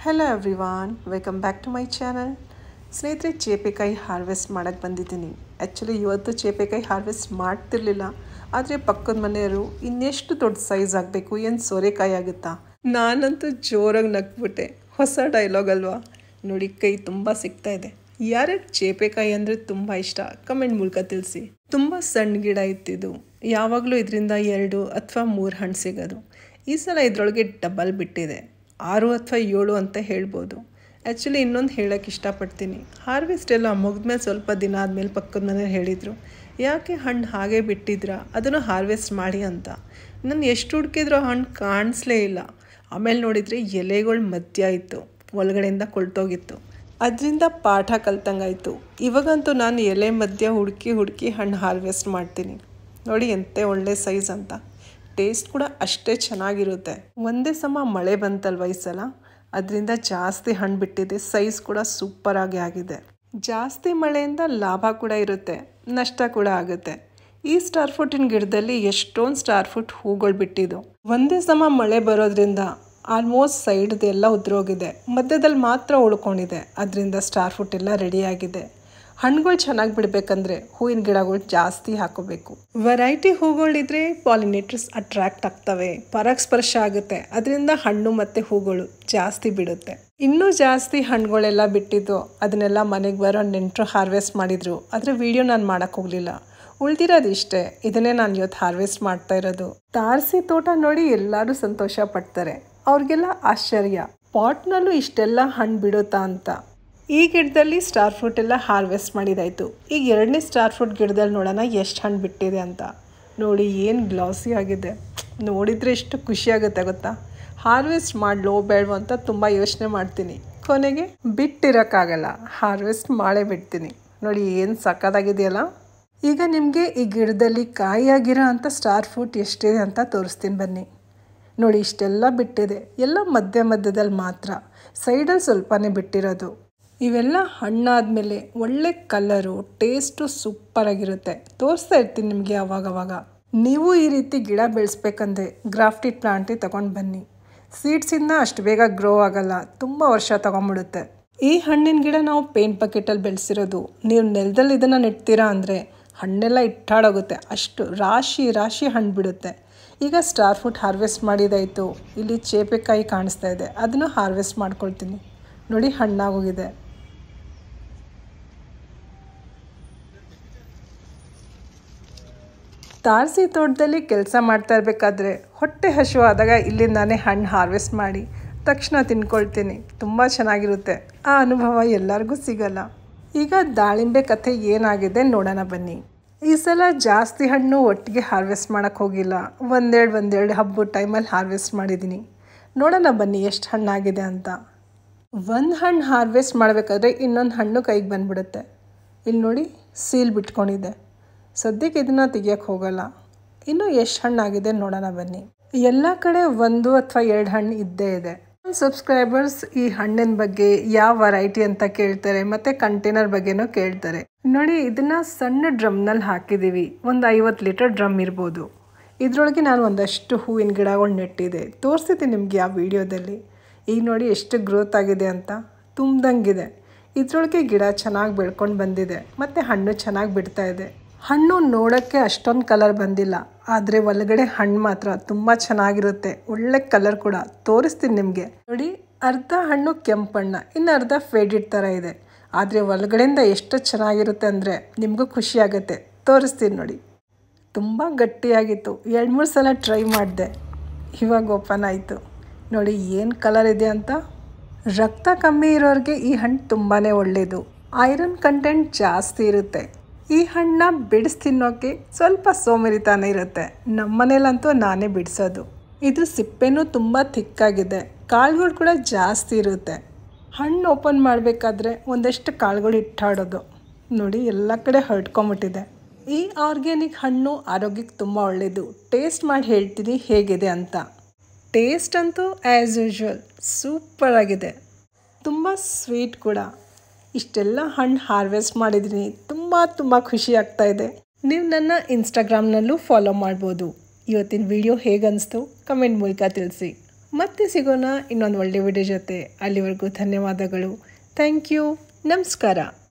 hello everyone welcome back to my channel ಸ್ನೇಹಿತರೆ ಚೇಪೆಕಾಯಿ harvest ಮಾಡೋಕ್ಕೆ ಬಂದಿದ್ದೀನಿ ಆ್ಯಕ್ಚುಲಿ ಇವತ್ತು ಚೇಪೆಕಾಯಿ ಹಾರ್ವೆಸ್ಟ್ ಮಾಡ್ತಿರ್ಲಿಲ್ಲ ಆದರೆ ಪಕ್ಕದ ಮನೆಯವರು ಇನ್ನೆಷ್ಟು ದೊಡ್ಡ ಸೈಜ್ ಆಗಬೇಕು ಏನು ಸೋರೆಕಾಯಿ ಆಗುತ್ತಾ ನಾನಂತೂ ಜೋರಾಗಿ ನಕ್ಬಿಟ್ಟೆ ಹೊಸ ಡೈಲಾಗ್ ಅಲ್ವಾ ನೋಡಿ ಕೈ ತುಂಬ ಸಿಗ್ತಾ ಇದೆ ಯಾರ್ಯಾರು ಚೇಪೆಕಾಯಿ ಅಂದರೆ ತುಂಬ ಇಷ್ಟ ಕಮೆಂಟ್ ಮೂಲಕ ತಿಳಿಸಿ ತುಂಬ ಸಣ್ಣ ಗಿಡ ಇತ್ತಿದ್ದು ಯಾವಾಗಲೂ ಇದರಿಂದ ಎರಡು ಅಥವಾ ಮೂರು ಹಣ್ಣು ಸಿಗೋದು ಈ ಸಲ ಇದರೊಳಗೆ ಡಬಲ್ ಬಿಟ್ಟಿದೆ ಆರು ಅಥವಾ ಏಳು ಅಂತ ಹೇಳ್ಬೋದು ಆ್ಯಕ್ಚುಲಿ ಇನ್ನೊಂದು ಹೇಳೋಕ್ಕೆ ಇಷ್ಟಪಡ್ತೀನಿ ಹಾರ್ವೆಸ್ಟ್ ಎಲ್ಲ ಮುಗಿದ್ಮೇಲೆ ಸ್ವಲ್ಪ ದಿನ ಆದಮೇಲೆ ಪಕ್ಕದ ಮನೇಲಿ ಹೇಳಿದರು ಯಾಕೆ ಹಣ್ಣು ಹಾಗೆ ಬಿಟ್ಟಿದ್ರ ಅದನ್ನು ಹಾರ್ವೆಸ್ಟ್ ಮಾಡಿ ಅಂತ ನಾನು ಎಷ್ಟು ಹುಡುಕಿದ್ರೂ ಹಣ್ಣು ಕಾಣಿಸ್ಲೇ ಇಲ್ಲ ಆಮೇಲೆ ನೋಡಿದರೆ ಎಲೆಗಳು ಮಧ್ಯ ಇತ್ತು ಒಳಗಡೆಯಿಂದ ಕೊಳ್ತೋಗಿತ್ತು ಅದರಿಂದ ಪಾಠ ಕಲ್ತಂಗಾಯಿತು ಇವಾಗಂತೂ ನಾನು ಎಲೆ ಮಧ್ಯ ಹುಡುಕಿ ಹುಡುಕಿ ಹಣ್ಣು ಹಾರ್ವೆಸ್ಟ್ ಮಾಡ್ತೀನಿ ನೋಡಿ ಎಂತೆ ಒಳ್ಳೆ ಸೈಜ್ ಅಂತ ಟೇಸ್ಟ್ ಕೂಡ ಅಷ್ಟೇ ಚೆನ್ನಾಗಿರುತ್ತೆ ಒಂದೇ ಸಮ ಮಳೆ ಬಂತಲ್ವ ಈ ಸಲ ಅದರಿಂದ ಜಾಸ್ತಿ ಹಣ್ಣು ಬಿಟ್ಟಿದೆ ಸೈಜ್ ಕೂಡ ಸೂಪರಾಗಿ ಆಗಿದೆ ಜಾಸ್ತಿ ಮಳೆಯಿಂದ ಲಾಭ ಕೂಡ ಇರುತ್ತೆ ನಷ್ಟ ಕೂಡ ಆಗುತ್ತೆ ಈ ಸ್ಟಾರ್ ಫ್ರೂಟಿನ ಗಿಡದಲ್ಲಿ ಎಷ್ಟೊಂದು ಸ್ಟಾರ್ ಫ್ರೂಟ್ ಹೂಗಳು ಬಿಟ್ಟಿದ್ದು ಒಂದೇ ಸಮ ಮಳೆ ಬರೋದ್ರಿಂದ ಆಲ್ಮೋಸ್ಟ್ ಸೈಡ್ದೆಲ್ಲ ಉದ್ರೋಗಿದೆ ಮಧ್ಯದಲ್ಲಿ ಮಾತ್ರ ಉಳ್ಕೊಂಡಿದೆ ಅದರಿಂದ ಸ್ಟಾರ್ ಫ್ರೂಟ್ ಎಲ್ಲ ರೆಡಿಯಾಗಿದೆ ಹಣ್ಣುಗಳು ಚೆನ್ನಾಗಿ ಬಿಡಬೇಕಂದ್ರೆ ಹೂವಿನ ಗಿಡಗಳು ಜಾಸ್ತಿ ಹಾಕೋಬೇಕು ವೆರೈಟಿ ಹೂಗಳಿದ್ರೆ ಪಾಲಿನೇಟರ್ಸ್ ಅಟ್ರಾಕ್ಟ್ ಆಗ್ತವೆ ಪರಾಗಸ್ಪರ್ಶ ಆಗುತ್ತೆ ಅದರಿಂದ ಹಣ್ಣು ಮತ್ತು ಹೂಗಳು ಜಾಸ್ತಿ ಬಿಡುತ್ತೆ ಇನ್ನೂ ಜಾಸ್ತಿ ಹಣ್ಣುಗಳೆಲ್ಲ ಬಿಟ್ಟಿದ್ದು ಅದನ್ನೆಲ್ಲ ಮನೆಗೆ ಬರೋ ನೆಂಟರು ಹಾರ್ವೆಸ್ಟ್ ಮಾಡಿದ್ರು ಆದರೆ ವಿಡಿಯೋ ನಾನು ಮಾಡೋಕ್ಕೆ ಹೋಗಲಿಲ್ಲ ಉಳ್ದಿರೋದು ಇಷ್ಟೇ ಇದನ್ನೇ ನಾನು ಇವತ್ತು ಹಾರ್ವೆಸ್ಟ್ ಮಾಡ್ತಾ ಇರೋದು ತಾರಸಿ ತೋಟ ನೋಡಿ ಎಲ್ಲರೂ ಸಂತೋಷ ಪಡ್ತಾರೆ ಅವ್ರಿಗೆಲ್ಲ ಆಶ್ಚರ್ಯ ಪಾಟ್ನಲ್ಲೂ ಇಷ್ಟೆಲ್ಲ ಹಣ್ಣು ಬಿಡುತ್ತಾ ಅಂತ ಈ ಗಿಡದಲ್ಲಿ ಸ್ಟಾರ್ ಫ್ರೂಟ್ ಎಲ್ಲ ಹಾರ್ವೆಸ್ಟ್ ಮಾಡಿದಾಯಿತು ಈಗ ಎರಡನೇ ಸ್ಟಾರ್ ಫ್ರೂಟ್ ಗಿಡದಲ್ಲಿ ನೋಡೋಣ ಎಷ್ಟು ಹಣ್ಣು ಬಿಟ್ಟಿದೆ ಅಂತ ನೋಡಿ ಏನು ಗ್ಲಾಸಿ ಆಗಿದೆ ನೋಡಿದರೆ ಎಷ್ಟು ಖುಷಿಯಾಗುತ್ತೆ ಗೊತ್ತಾ ಹಾರ್ವೆಸ್ಟ್ ಮಾಡಲೋ ಬೇಡವೋ ಅಂತ ತುಂಬ ಯೋಚನೆ ಮಾಡ್ತೀನಿ ಕೊನೆಗೆ ಬಿಟ್ಟಿರೋಕ್ಕಾಗಲ್ಲ ಹಾರ್ವೆಸ್ಟ್ ಮಾಡೇ ಬಿಡ್ತೀನಿ ನೋಡಿ ಏನು ಸಕ್ಕದಾಗಿದೆಯಲ್ಲ ಈಗ ನಿಮಗೆ ಈ ಗಿಡದಲ್ಲಿ ಕಾಯಿಯಾಗಿರೋ ಅಂಥ ಸ್ಟಾರ್ ಫ್ರೂಟ್ ಎಷ್ಟಿದೆ ಅಂತ ತೋರಿಸ್ತೀನಿ ಬನ್ನಿ ನೋಡಿ ಇಷ್ಟೆಲ್ಲ ಬಿಟ್ಟಿದೆ ಎಲ್ಲ ಮಧ್ಯ ಮಧ್ಯದಲ್ಲಿ ಮಾತ್ರ ಸೈಡಲ್ಲಿ ಸ್ವಲ್ಪನೇ ಬಿಟ್ಟಿರೋದು ಇವೆಲ್ಲ ಹಣ್ಣಾದಮೇಲೆ ಒಳ್ಳೆ ಕಲರು ಟೇಸ್ಟು ಸೂಪರಾಗಿರುತ್ತೆ ತೋರಿಸ್ತಾ ಇರ್ತೀನಿ ನಿಮಗೆ ಅವಾಗವಾಗ ನೀವು ಈ ರೀತಿ ಗಿಡ ಬೆಳೆಸ್ಬೇಕಂದ್ರೆ ಗ್ರಾಫ್ಟಿಡ್ ಪ್ಲಾಂಟೇ ತಗೊಂಡು ಬನ್ನಿ ಸೀಡ್ಸಿಂದ ಅಷ್ಟು ಬೇಗ ಗ್ರೋ ಆಗಲ್ಲ ತುಂಬ ವರ್ಷ ತಗೊಂಬಿಡುತ್ತೆ ಈ ಹಣ್ಣಿನ ಗಿಡ ನಾವು ಪೇಂಟ್ ಬಕೆಟಲ್ಲಿ ಬೆಳೆಸಿರೋದು ನೀವು ನೆಲದಲ್ಲಿ ಇದನ್ನು ನೆಡ್ತೀರಾ ಅಂದರೆ ಹಣ್ಣೆಲ್ಲ ಇಟ್ಟಾಡೋಗುತ್ತೆ ಅಷ್ಟು ರಾಶಿ ರಾಶಿ ಹಣ್ಣು ಬಿಡುತ್ತೆ ಈಗ ಸ್ಟಾರ್ ಫ್ರೂಟ್ ಹಾರ್ವೆಸ್ಟ್ ಮಾಡಿದಾಯಿತು ಇಲ್ಲಿ ಚೇಪೆಕಾಯಿ ಕಾಣಿಸ್ತಾ ಇದೆ ಅದನ್ನು ಹಾರ್ವೆಸ್ಟ್ ಮಾಡ್ಕೊಳ್ತೀನಿ ನೋಡಿ ಹಣ್ಣಾಗೋಗಿದೆ ತಾರಸಿ ತೋಟದಲ್ಲಿ ಕೆಲಸ ಮಾಡ್ತಾ ಇರಬೇಕಾದ್ರೆ ಹೊಟ್ಟೆ ಹಸಿವು ಆದಾಗ ಇಲ್ಲಿಂದಾನೇ ಹಣ್ಣು ಹಾರ್ವೆಸ್ಟ್ ಮಾಡಿ ತಕ್ಷಣ ತಿನ್ಕೊಳ್ತೀನಿ ತುಂಬ ಚೆನ್ನಾಗಿರುತ್ತೆ ಆ ಅನುಭವ ಎಲ್ಲರಿಗೂ ಸಿಗಲ್ಲ ಈಗ ದಾಳಿಂಬೆ ಕಥೆ ಏನಾಗಿದೆ ನೋಡೋಣ ಬನ್ನಿ ಈ ಸಲ ಜಾಸ್ತಿ ಹಣ್ಣು ಒಟ್ಟಿಗೆ ಹಾರ್ವೆಸ್ಟ್ ಮಾಡೋಕ್ಕೆ ಹೋಗಿಲ್ಲ ಒಂದೆರಡು ಒಂದೆರಡು ಹಬ್ಬದ ಟೈಮಲ್ಲಿ ಹಾರ್ವೆಸ್ಟ್ ಮಾಡಿದ್ದೀನಿ ನೋಡೋಣ ಬನ್ನಿ ಎಷ್ಟು ಹಣ್ಣಾಗಿದೆ ಅಂತ ಒಂದು ಹಣ್ಣು ಹಾರ್ವೆಸ್ಟ್ ಮಾಡಬೇಕಾದ್ರೆ ಇನ್ನೊಂದು ಹಣ್ಣು ಕೈಗೆ ಬಂದ್ಬಿಡುತ್ತೆ ಇಲ್ಲಿ ನೋಡಿ ಸೀಲ್ ಬಿಟ್ಕೊಂಡಿದೆ ಸದ್ಯಕ್ಕೆ ಇದನ್ನು ತೆಗಿಯೋಕ್ಕೆ ಹೋಗಲ್ಲ ಇನ್ನು ಎಷ್ಟು ಹಣ್ಣಾಗಿದೆ ನೋಡೋಣ ಬನ್ನಿ ಎಲ್ಲ ಕಡೆ ಒಂದು ಅಥವಾ ಎರಡು ಹಣ್ಣು ಇದ್ದೇ ಇದೆ ಸಬ್ಸ್ಕ್ರೈಬರ್ಸ್ ಈ ಹಣ್ಣಿನ ಬಗ್ಗೆ ಯಾವ ವೆರೈಟಿ ಅಂತ ಕೇಳ್ತಾರೆ ಮತ್ತು ಕಂಟೈನರ್ ಬಗ್ಗೆನೂ ಕೇಳ್ತಾರೆ ನೋಡಿ ಇದನ್ನು ಸಣ್ಣ ಡ್ರಮ್ನಲ್ಲಿ ಹಾಕಿದ್ದೀವಿ ಒಂದು ಐವತ್ತು ಲೀಟರ್ ಡ್ರಮ್ ಇರ್ಬೋದು ಇದರೊಳಗೆ ನಾನು ಒಂದಷ್ಟು ಹೂವಿನ ಗಿಡಗಳು ನೆಟ್ಟಿದೆ ತೋರಿಸ್ತೀನಿ ನಿಮಗೆ ಆ ವಿಡಿಯೋದಲ್ಲಿ ಈಗ ನೋಡಿ ಎಷ್ಟು ಗ್ರೋತ್ ಆಗಿದೆ ಅಂತ ತುಂಬ್ದಂಗಿದೆ ಇದರೊಳಗೆ ಗಿಡ ಚೆನ್ನಾಗಿ ಬೆಳ್ಕೊಂಡು ಬಂದಿದೆ ಮತ್ತು ಹಣ್ಣು ಚೆನ್ನಾಗಿ ಬಿಡ್ತಾ ಇದೆ ಹಣ್ಣು ನೋಡೋಕ್ಕೆ ಅಷ್ಟೊಂದು ಕಲರ್ ಬಂದಿಲ್ಲ ಆದರೆ ಒಳಗಡೆ ಹಣ್ಣು ಮಾತ್ರ ತುಂಬ ಚೆನ್ನಾಗಿರುತ್ತೆ ಒಳ್ಳೆ ಕಲರ್ ಕೂಡ ತೋರಿಸ್ತೀನಿ ನಿಮಗೆ ನೋಡಿ ಅರ್ಧ ಹಣ್ಣು ಕೆಂಪಣ್ಣ ಇನ್ನು ಅರ್ಧ ಫೇಡೆಡ್ ಥರ ಇದೆ ಆದರೆ ಒಳಗಡೆಯಿಂದ ಎಷ್ಟು ಚೆನ್ನಾಗಿರುತ್ತೆ ಅಂದರೆ ನಿಮಗೂ ಖುಷಿ ಆಗುತ್ತೆ ತೋರಿಸ್ತೀನಿ ನೋಡಿ ತುಂಬ ಗಟ್ಟಿಯಾಗಿತ್ತು ಎರಡು ಮೂರು ಸಲ ಟ್ರೈ ಮಾಡಿದೆ ಇವಾಗ ಓಪನ್ ಆಯಿತು ನೋಡಿ ಏನು ಕಲರ್ ಇದೆ ಅಂತ ರಕ್ತ ಕಮ್ಮಿ ಇರೋರಿಗೆ ಈ ಹಣ್ಣು ತುಂಬಾ ಒಳ್ಳೆಯದು ಐರನ್ ಕಂಟೆಂಟ್ ಜಾಸ್ತಿ ಇರುತ್ತೆ ಈ ಹಣ್ಣನ್ನ ಬಿಡಿಸಿ ತಿನ್ನೋಕ್ಕೆ ಸ್ವಲ್ಪ ಸೋಮರಿತಾನೆ ಇರುತ್ತೆ ನಮ್ಮನೇಲಂತೂ ನಾನೇ ಬಿಡಿಸೋದು ಇದು ಸಿಪ್ಪೆನೂ ತುಂಬ ಥಿಕ್ಕಾಗಿದೆ ಕಾಳುಗಳು ಕೂಡ ಜಾಸ್ತಿ ಇರುತ್ತೆ ಹಣ್ಣು ಓಪನ್ ಮಾಡಬೇಕಾದ್ರೆ ಒಂದಷ್ಟು ಕಾಳುಗಳು ಇಟ್ಟಾಡೋದು ನೋಡಿ ಎಲ್ಲ ಕಡೆ ಹರಡ್ಕೊಂಬಿಟ್ಟಿದೆ ಈ ಆರ್ಗ್ಯಾನಿಕ್ ಹಣ್ಣು ಆರೋಗ್ಯಕ್ಕೆ ತುಂಬ ಒಳ್ಳೆಯದು ಟೇಸ್ಟ್ ಮಾಡಿ ಹೇಳ್ತೀನಿ ಹೇಗಿದೆ ಅಂತ ಟೇಸ್ಟ್ ಅಂತೂ ಆ್ಯಸ್ ಯೂಶ್ವಲ್ ಸೂಪರಾಗಿದೆ ತುಂಬ ಸ್ವೀಟ್ ಕೂಡ ಇಷ್ಟೆಲ್ಲ ಹಣ್ಣು ಹಾರ್ವೆಸ್ಟ್ ಮಾಡಿದ್ದೀನಿ ತುಂಬ ತುಂಬ ಖುಷಿ ಆಗ್ತಾ ಇದೆ ನೀವು ನನ್ನ ಇನ್ಸ್ಟಾಗ್ರಾಮ್ನಲ್ಲೂ ಫಾಲೋ ಮಾಡ್ಬೋದು ಇವತ್ತಿನ ವಿಡಿಯೋ ಹೇಗನ್ನಿಸ್ತು ಕಮೆಂಟ್ ಮೂಲಕ ತಿಳಿಸಿ ಮತ್ತೆ ಸಿಗೋಣ ಇನ್ನೊಂದು ಒಳ್ಳೆ ವಿಡಿಯೋ ಜೊತೆ ಅಲ್ಲಿವರೆಗೂ ಧನ್ಯವಾದಗಳು ಥ್ಯಾಂಕ್ ಯು ನಮಸ್ಕಾರ